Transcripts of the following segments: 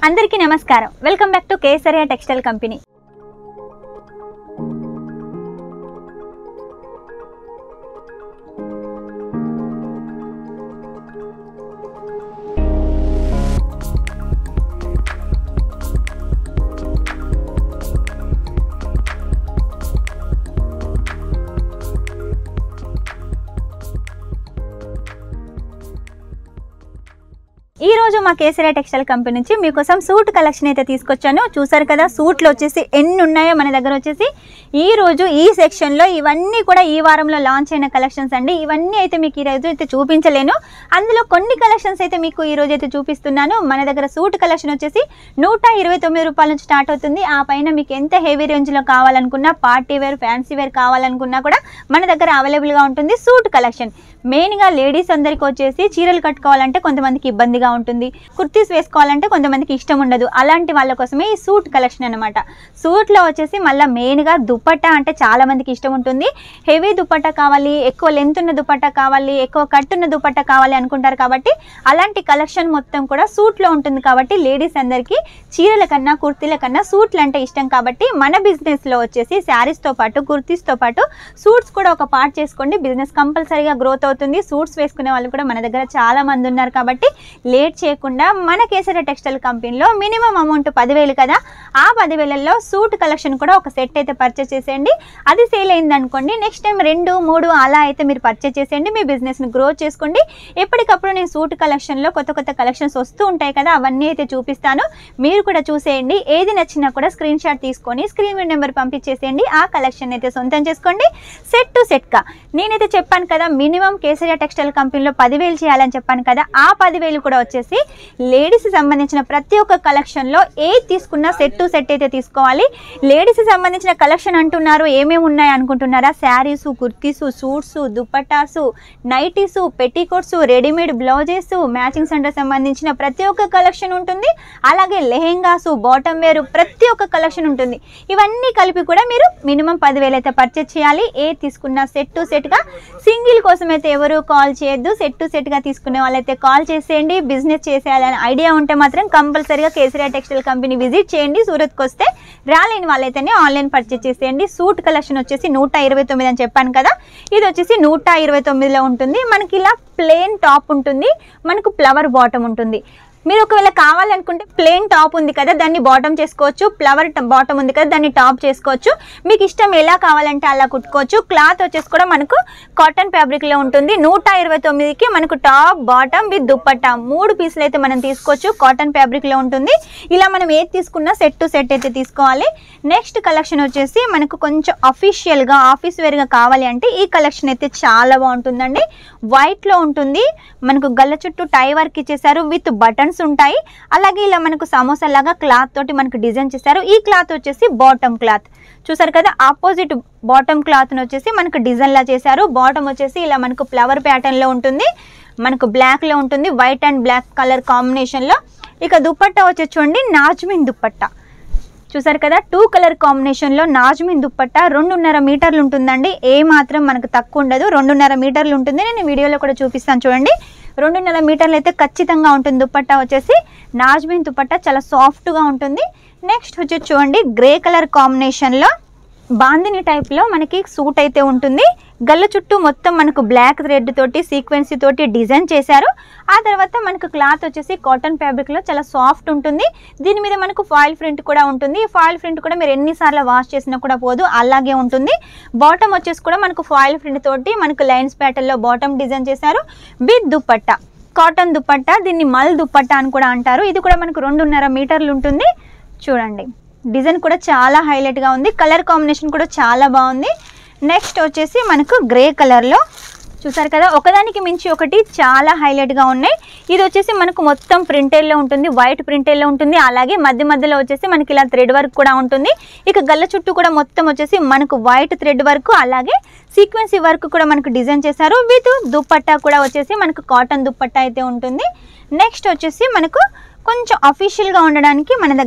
అందరికీ నమస్కారం welcome back to Kesariya textile company ఈ రోజు మా కేసరియా టెక్స్టైల్ కంపెనీ నుంచి మీకోసం సూట్ కలెక్షన్ అయితే తీసుకొచ్చాను చూసారు కదా సూట్లు వచ్చేసి ఎన్ని ఉన్నాయో మన దగ్గర వచ్చేసి ఈ రోజు ఈ సెక్షన్లో ఇవన్నీ కూడా ఈ వారంలో లాంచ్ అయిన కలెక్షన్స్ అండి ఇవన్నీ అయితే మీకు ఈ రోజు అయితే చూపించలేను అందులో కొన్ని కలెక్షన్స్ అయితే మీకు ఈ రోజు అయితే చూపిస్తున్నాను మన దగ్గర సూట్ కలెక్షన్ వచ్చేసి నూట ఇరవై తొమ్మిది రూపాయల నుంచి స్టార్ట్ అవుతుంది ఆ పైన మీకు ఎంత హెవీ రేంజ్లో కావాలనుకున్నా పార్టీ వేర్ ఫ్యాన్సీ వేర్ కావాలనుకున్నా కూడా మన దగ్గర అవైలబుల్గా ఉంటుంది సూట్ కలెక్షన్ మెయిన్గా లేడీస్ అందరికి వచ్చేసి చీరలు కట్టుకోవాలంటే కొంతమందికి ఇబ్బందిగా ఉంటుంది కుర్తీస్ వేసుకోవాలంటే కొంతమందికి ఇష్టం ఉండదు అలాంటి వాళ్ళ కోసమే ఈ సూట్ కలెక్షన్ అనమాట సూట్లో వచ్చేసి మళ్ళీ మెయిన్గా దుపట్టా అంటే చాలా మందికి ఇష్టం ఉంటుంది హెవీ దుపట్టా కావాలి ఎక్కువ లెంత్ ఉన్న దుపట్టా కావాలి ఎక్కువ కట్టున్న దుపట్టా కావాలి అనుకుంటారు కాబట్టి అలాంటి కలెక్షన్ మొత్తం కూడా సూట్లో ఉంటుంది కాబట్టి లేడీస్ అందరికీ చీరల కన్నా కుర్తీల కన్నా సూట్లు అంటే ఇష్టం కాబట్టి మన బిజినెస్లో వచ్చేసి శారీస్తో పాటు కుర్తీస్తో పాటు సూట్స్ కూడా ఒక పార్ట్ చేసుకోండి బిజినెస్ కంపల్సరీగా గ్రోత్ అవుతుంది సూట్స్ వేసుకునే వాళ్ళు కూడా మన దగ్గర చాలా మంది ఉన్నారు కాబట్టి లేట్ చేయకుండా మన కేసరి టెక్స్టైల్ కంపెనీలో మినిమం అమౌంట్ పదివేలు కదా ఆ పదివేలలో సూట్ కలెక్షన్ కూడా ఒక సెట్ అయితే పర్చేస్ చేసేయండి అది సేల్ అయింది అనుకోండి నెక్స్ట్ టైం రెండు మూడు అలా అయితే మీరు పర్చేస్ చేసేయండి మీ బిజినెస్ని గ్రో చేసుకోండి ఎప్పటికప్పుడు నేను సూట్ కలెక్షన్లో కొత్త కొత్త కలెక్షన్స్ వస్తూ ఉంటాయి కదా అవన్నీ అయితే చూపిస్తాను మీరు కూడా చూసేయండి ఏది నచ్చినా కూడా స్క్రీన్ షాట్ తీసుకొని స్క్రీన్ నెంబర్ పంపించేసేయండి ఆ కలెక్షన్ అయితే సొంతం చేసుకోండి సెట్ టు సెట్గా నేనైతే చెప్పాను కదా మినిమం కేసరియా టెక్స్టైల్ కంపెనీలో పదివేలు చేయాలని చెప్పాను కదా ఆ పదివేలు కూడా వచ్చేసి లేడీస్ సంబంధించిన ప్రతి ఒక్క కలెక్షన్లో ఏది తీసుకున్నా సెట్ టు సెట్ అయితే తీసుకోవాలి లేడీస్ సంబంధించిన కలెక్షన్ అంటున్నారు ఏమేమి ఉన్నాయి అనుకుంటున్నారా saris kurtis suits dupattas nighties petticoats readymade blouses matching centre సంబంధించిన ప్రతి ఒక్క కలెక్షన్ ఉంటుంది అలాగే లెహెంగాసు బాటమ్ వేరు ప్రతి ఒక్క కలెక్షన్ ఉంటుంది ఇవన్నీ కలిపి కూడా మీరు మినిమం పదివేలు అయితే పర్చేజ్ చేయాలి ఏ తీసుకున్న సెట్ టు సెట్గా సింగిల్ కోసం అయితే ఎవరు కాల్ చేయొద్దు సెట్ టు సెట్గా తీసుకునే వాళ్ళైతే కాల్ చేసేయండి బిజినెస్ చేసేయాలని ఐడియా ఉంటే మాత్రం కంపల్సరీగా కేసరియా టెక్స్టైల్ కంపెనీ విజిట్ చేయండి సూరత్కి వస్తే రాలేని వాళ్ళైతేనే ఆన్లైన్ పర్చేజ్ చేసేయండి సూట్ కలెక్షన్ వచ్చేసి నూట ఇరవై తొమ్మిది అని చెప్పాను కదా ఇది వచ్చేసి నూట ఇరవై తొమ్మిదిలో ఉంటుంది మనకి ఇలా ప్లేన్ టాప్ ఉంటుంది మనకు ఫ్లవర్ బాటమ్ ఉంటుంది మీరు ఒకవేళ కావాలనుకుంటే ప్లేన్ టాప్ ఉంది కదా దాన్ని బాటమ్ చేసుకోవచ్చు ఫ్లవర్ బాటమ్ ఉంది కదా దాన్ని టాప్ చేసుకోవచ్చు మీకు ఇష్టం ఎలా కావాలంటే అలా కుట్టుకోవచ్చు క్లాత్ వచ్చేసి కూడా మనకు కాటన్ ఫ్యాబ్రిక్లో ఉంటుంది నూట ఇరవై తొమ్మిదికి మనకు టాప్ బాటమ్ విత్ దుప్పట్టా మూడు పీసులు అయితే మనం తీసుకోవచ్చు కాటన్ ఫ్యాబ్రిక్లో ఉంటుంది ఇలా మనం ఏది తీసుకున్నా సెట్ టు సెట్ అయితే తీసుకోవాలి నెక్స్ట్ కలెక్షన్ వచ్చేసి మనకు కొంచెం అఫీషియల్గా ఆఫీస్ వేర్గా కావాలి అంటే ఈ కలెక్షన్ అయితే చాలా బాగుంటుందండి వైట్లో ఉంటుంది మనకు గల్ల చుట్టూ టై వర్క్ ఇచ్చేసారు విత్ బటన్స్ ఉంటాయి అలాగే ఇలా మనకు సమోసా లాగా క్లాత్ తోటి మనకు డిజైన్ చేశారు ఈ క్లాత్ వచ్చేసి బాటమ్ క్లాత్ చూసారు కదా ఆపోజిట్ బాటమ్ క్లాత్ని వచ్చేసి మనకు డిజైన్లా చేశారు బాటమ్ వచ్చేసి ఇలా మనకు ఫ్లవర్ ప్యాటర్న్లో ఉంటుంది మనకు బ్లాక్లో ఉంటుంది వైట్ అండ్ బ్లాక్ కలర్ కాంబినేషన్లో ఇక దుప్పట్టా వచ్చేసి చూడండి నాజ్మిన్ దుప్పట్టా చూసారు కదా టూ కలర్ కాంబినేషన్లో నాజ్మిన్ దుప్పట్టా రెండున్నర మీటర్లు ఉంటుందండి ఏ మాత్రం మనకు తక్కువ ఉండదు రెండున్నర మీటర్లు ఉంటుంది నేను వీడియోలో కూడా చూపిస్తాను చూడండి రెండున్నర మీటర్లు అయితే ఖచ్చితంగా ఉంటుంది దుప్పట్టా వచ్చేసి నాజ్మిన్ దుప్పట్టా చాలా సాఫ్ట్గా ఉంటుంది నెక్స్ట్ వచ్చి చూడండి గ్రే కలర్ కాంబినేషన్లో బాందిని టైప్లో మనకి సూట్ అయితే ఉంటుంది గల్ల చుట్టూ మొత్తం మనకు బ్లాక్ థ్రెడ్ తోటి సీక్వెన్సీ తోటి డిజైన్ చేశారు ఆ తర్వాత మనకు క్లాత్ వచ్చేసి కాటన్ ఫ్యాబ్రిక్లో చాలా సాఫ్ట్ ఉంటుంది దీని మీద మనకు ఫాయిల్ ప్రింట్ కూడా ఉంటుంది ఈ ఫాయిల్ ప్రింట్ కూడా మీరు ఎన్నిసార్లు వాష్ చేసినా కూడా పోదు అలాగే ఉంటుంది బాటమ్ వచ్చేసి కూడా మనకు ఫాయిల్ ప్రింట్ తోటి మనకు లైన్స్ ప్యాటర్న్లో బాటమ్ డిజైన్ చేశారు విత్ దుపట్టా కాటన్ దుపట్టా దీన్ని మల్ దుపట్టా అని కూడా అంటారు ఇది కూడా మనకు రెండున్నర మీటర్లు ఉంటుంది చూడండి డిజైన్ కూడా చాలా హైలైట్గా ఉంది కలర్ కాంబినేషన్ కూడా చాలా బాగుంది నెక్స్ట్ వచ్చేసి మనకు గ్రే కలర్లో చూసారు కదా ఒకదానికి మించి ఒకటి చాలా హైలైట్గా ఉన్నాయి ఇది వచ్చేసి మనకు మొత్తం ప్రింటెడ్లో ఉంటుంది వైట్ ప్రింటెడ్లో ఉంటుంది అలాగే మధ్య మధ్యలో వచ్చేసి మనకి ఇలా థ్రెడ్ వర్క్ కూడా ఉంటుంది ఇక గల్ల చుట్టూ కూడా మొత్తం వచ్చేసి మనకు వైట్ థ్రెడ్ వర్క్ అలాగే సీక్వెన్సీ వర్క్ కూడా మనకు డిజైన్ చేశారు విత్ దుప్పట్టా కూడా వచ్చేసి మనకు కాటన్ దుప్పట్టా అయితే ఉంటుంది నెక్స్ట్ వచ్చేసి మనకు కొంచెం అఫీషియల్గా ఉండడానికి మన దగ్గర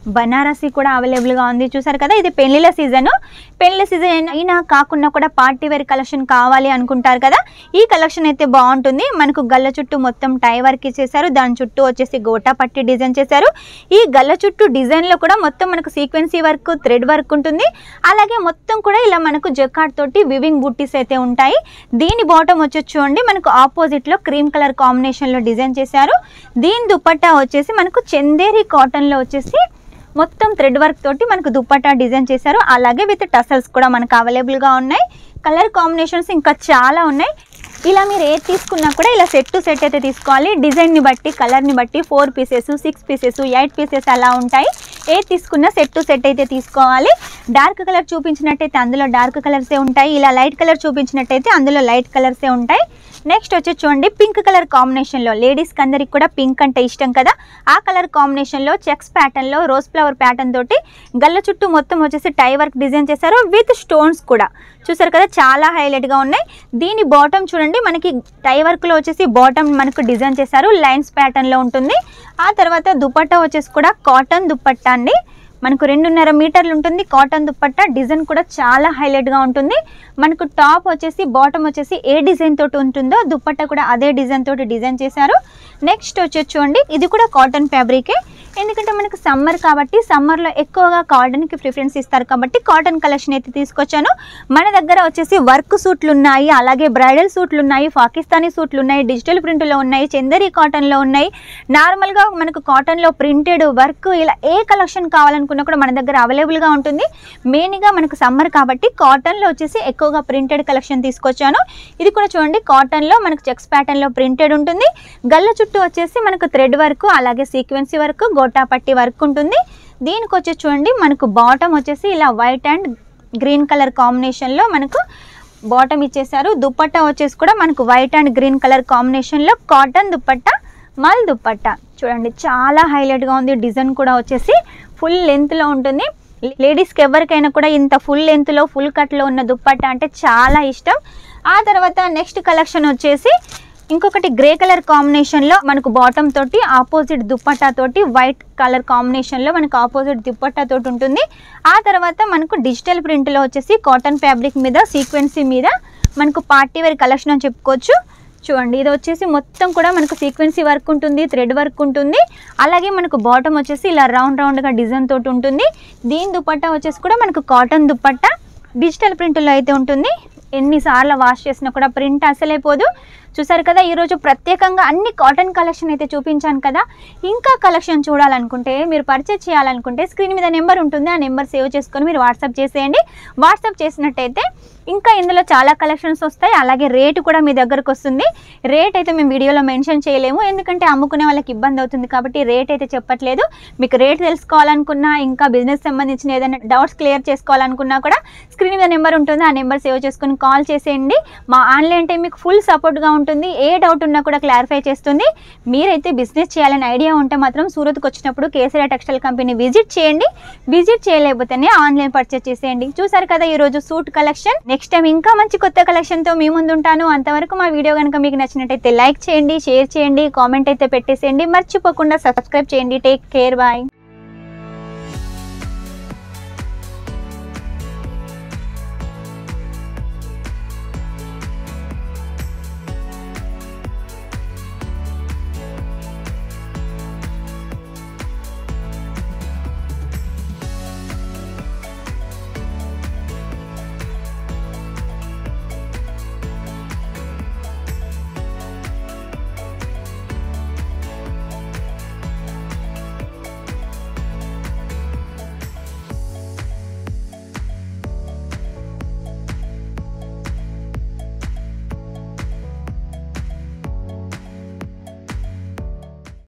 బనారసి కూడా అవైలబుల్గా ఉంది చూసారు కదా ఇది పెళ్లిళ్ళ సీజన్ పెళ్లిళ్ళ సీజన్ అయినా కాకుండా కూడా పార్టీ వేర్ కలెక్షన్ కావాలి అనుకుంటారు కదా ఈ కలెక్షన్ అయితే బాగుంటుంది మనకు గల్ల చుట్టూ మొత్తం టై వర్క్ ఇచ్చేసారు దాని చుట్టూ వచ్చేసి గోటా పట్టి డిజైన్ చేశారు ఈ గల్ల చుట్టూ డిజైన్లో కూడా మొత్తం మనకు సీక్వెన్సీ వర్క్ థ్రెడ్ వర్క్ ఉంటుంది అలాగే మొత్తం కూడా ఇలా మనకు జకాట్ తోటి వివింగ్ బుట్టీస్ అయితే ఉంటాయి దీని బాటమ్ వచ్చి చూడండి మనకు ఆపోజిట్లో క్రీమ్ కలర్ కాంబినేషన్లో డిజైన్ చేశారు దీని దుపట్టా వచ్చేసి మనకు చందేరి కాటన్లో వచ్చేసి మొత్తం థ్రెడ్ వర్క్ తోటి మనకు దుప్పట్టా డిజైన్ చేశారు అలాగే విత్ టసల్స్ కూడా మనకు అవైలబుల్గా ఉన్నాయి కలర్ కాంబినేషన్స్ ఇంకా చాలా ఉన్నాయి ఇలా మీరు ఏది తీసుకున్నా కూడా ఇలా సెట్ టు సెట్ అయితే తీసుకోవాలి డిజైన్ని బట్టి కలర్ని బట్టి four pieces six pieces eight pieces అలా ఉంటాయి ఏది తీసుకున్నా సెట్ టు సెట్ అయితే తీసుకోవాలి డార్క్ కలర్ చూపించినట్టయితే అందులో డార్క్ కలర్సే ఉంటాయి ఇలా లైట్ కలర్ చూపించినట్టయితే అందులో లైట్ కలర్సే ఉంటాయి నెక్స్ట్ వచ్చి చూడండి పింక్ కలర్ కాంబినేషన్లో లేడీస్కి అందరికి కూడా పింక్ అంటే ఇష్టం కదా ఆ కలర్ కాంబినేషన్లో చెక్స్ ప్యాటర్న్లో రోజ్ ఫ్లవర్ ప్యాటర్న్ తోటి గల్ల చుట్టూ మొత్తం వచ్చేసి టై వర్క్ డిజైన్ చేశారు విత్ స్టోన్స్ కూడా చూసారు కదా చాలా హైలైట్గా ఉన్నాయి దీని బాటమ్ చూడండి మనకి టై వర్క్లో వచ్చేసి బాటమ్ మనకు డిజైన్ చేశారు లైన్స్ ప్యాటర్న్లో ఉంటుంది ఆ తర్వాత దుపట్టా వచ్చేసి కూడా కాటన్ దుపట్టా అండి మనకు రెండున్నర మీటర్లు ఉంటుంది కాటన్ దుపట్టా డిజైన్ కూడా చాలా హైలైట్గా ఉంటుంది మనకు టాప్ వచ్చేసి బాటమ్ వచ్చేసి ఏ డిజైన్ తోటి ఉంటుందో దుపట్టా కూడా అదే డిజైన్ తోటి డిజైన్ చేశారు నెక్స్ట్ వచ్చేసి చూడండి ఇది కూడా కాటన్ ఫ్యాబ్రికే ఎందుకంటే మనకు సమ్మర్ కాబట్టి సమ్మర్లో ఎక్కువగా కాటన్కి ప్రిఫరెన్స్ ఇస్తారు కాబట్టి కాటన్ కలెక్షన్ అయితే తీసుకొచ్చాను మన దగ్గర వచ్చేసి వర్క్ సూట్లు ఉన్నాయి అలాగే బ్రైడల్ సూట్లు ఉన్నాయి పాకిస్తానీ సూట్లు ఉన్నాయి డిజిటల్ ప్రింట్లో ఉన్నాయి చందరి కాటన్లో ఉన్నాయి నార్మల్గా మనకు కాటన్లో ప్రింటెడ్ వర్క్ ఇలా ఏ కలెక్షన్ కావాలనుకున్నా కూడా మన దగ్గర అవైలబుల్గా ఉంటుంది మెయిన్గా మనకు సమ్మర్ కాబట్టి కాటన్లో వచ్చేసి ఎక్కువగా ప్రింటెడ్ కలెక్షన్ తీసుకొచ్చాను ఇది కూడా చూడండి కాటన్లో మనకు చెక్స్ ప్యాటర్న్లో ప్రింటెడ్ ఉంటుంది గల్ల చుట్టూ వచ్చేసి మనకు థ్రెడ్ వర్క్ అలాగే సీక్వెన్సీ వర్క్ గోటా పట్టి వర్క్ ఉంటుంది దీనికి వచ్చి చూడండి మనకు బాటమ్ వచ్చేసి ఇలా వైట్ అండ్ గ్రీన్ కలర్ కాంబినేషన్లో మనకు బాటమ్ ఇచ్చేసారు దుపట్టా వచ్చేసి కూడా మనకు వైట్ అండ్ గ్రీన్ కలర్ కాంబినేషన్లో కాటన్ దుపట్టా మల్ దుపట్టా చూడండి చాలా హైలైట్గా ఉంది డిజైన్ కూడా వచ్చేసి ఫుల్ లెంత్లో ఉంటుంది లేడీస్కి ఎవరికైనా కూడా ఇంత ఫుల్ లెంత్లో ఫుల్ కట్లో ఉన్న దుప్పట్టా అంటే చాలా ఇష్టం ఆ తర్వాత నెక్స్ట్ కలెక్షన్ వచ్చేసి ఇంకొకటి గ్రే కలర్ కాంబినేషన్లో మనకు బాటమ్ తోటి ఆపోజిట్ దుప్పట్టా తోటి వైట్ కలర్ కాంబినేషన్లో మనకు ఆపోజిట్ దుప్పట్టా తోటి ఉంటుంది ఆ తర్వాత మనకు డిజిటల్ ప్రింట్లో వచ్చేసి కాటన్ ఫ్యాబ్రిక్ మీద సీక్వెన్సీ మీద మనకు పార్టీ వేర్ కలెక్షన్ అని చెప్పుకోవచ్చు చూడండి ఇది వచ్చేసి మొత్తం కూడా మనకు సీక్వెన్సీ వర్క్ ఉంటుంది థ్రెడ్ వర్క్ ఉంటుంది అలాగే మనకు బాటమ్ వచ్చేసి ఇలా రౌండ్ రౌండ్గా డిజైన్ తోటి ఉంటుంది దీని దుపట్టా వచ్చేసి కూడా మనకు కాటన్ దుపట్టా డిజిటల్ ప్రింట్లో అయితే ఉంటుంది ఎన్నిసార్లు వాష్ చేసినా కూడా ప్రింట్ అసలే పోదు చూసారు కదా ఈరోజు ప్రత్యేకంగా అన్ని కాటన్ కలెక్షన్ అయితే చూపించాను కదా ఇంకా కలెక్షన్ చూడాలనుకుంటే మీరు పర్చేజ్ చేయాలనుకుంటే స్క్రీన్ మీద నెంబర్ ఉంటుంది ఆ నెంబర్ సేవ్ చేసుకొని మీరు వాట్సాప్ చేసేయండి వాట్సాప్ చేసినట్టయితే ఇంకా ఇందులో చాలా కలెక్షన్స్ వస్తాయి అలాగే రేటు కూడా మీ దగ్గరకు వస్తుంది రేట్ అయితే మేము వీడియోలో మెన్షన్ చేయలేము ఎందుకంటే అమ్ముకునే వాళ్ళకి ఇబ్బంది అవుతుంది కాబట్టి రేట్ అయితే చెప్పట్లేదు మీకు రేట్ తెలుసుకోవాలనుకున్నా ఇంకా బిజినెస్ సంబంధించిన ఏదైనా డౌట్స్ క్లియర్ చేసుకోవాలనుకున్నా కూడా స్క్రీన్ మీద నెంబర్ ఉంటుంది ఆ నెంబర్ సేవ్ చేసుకొని కాల్ చేసేయండి మా ఆన్లైన్ టైం మీకు ఫుల్ సపోర్ట్గా ఉంటుంది ఏ డౌట్ ఉన్నా కూడా క్లారిఫై చేస్తుంది మీరైతే బిజినెస్ చేయాలని ఐడియా ఉంటే మాత్రం సూరత్కి వచ్చినప్పుడు కేసరియా టెక్స్టైల్ కంపెనీ విజిట్ చేయండి విజిట్ చేయలేకపోతేనే ఆన్లైన్ పర్చేస్ చేసేయండి చూసారు కదా ఈరోజు సూట్ కలెక్షన్ నెక్స్ట్ టైం ఇంకా మంచి కొత్త కలెక్షన్తో మీ ముందు ఉంటాను అంతవరకు మా వీడియో కనుక మీకు నచ్చినట్టయితే లైక్ చేయండి షేర్ చేయండి కామెంట్ అయితే పెట్టేసేయండి మర్చిపోకుండా సబ్స్క్రైబ్ చేయండి టేక్ కేర్ బాయ్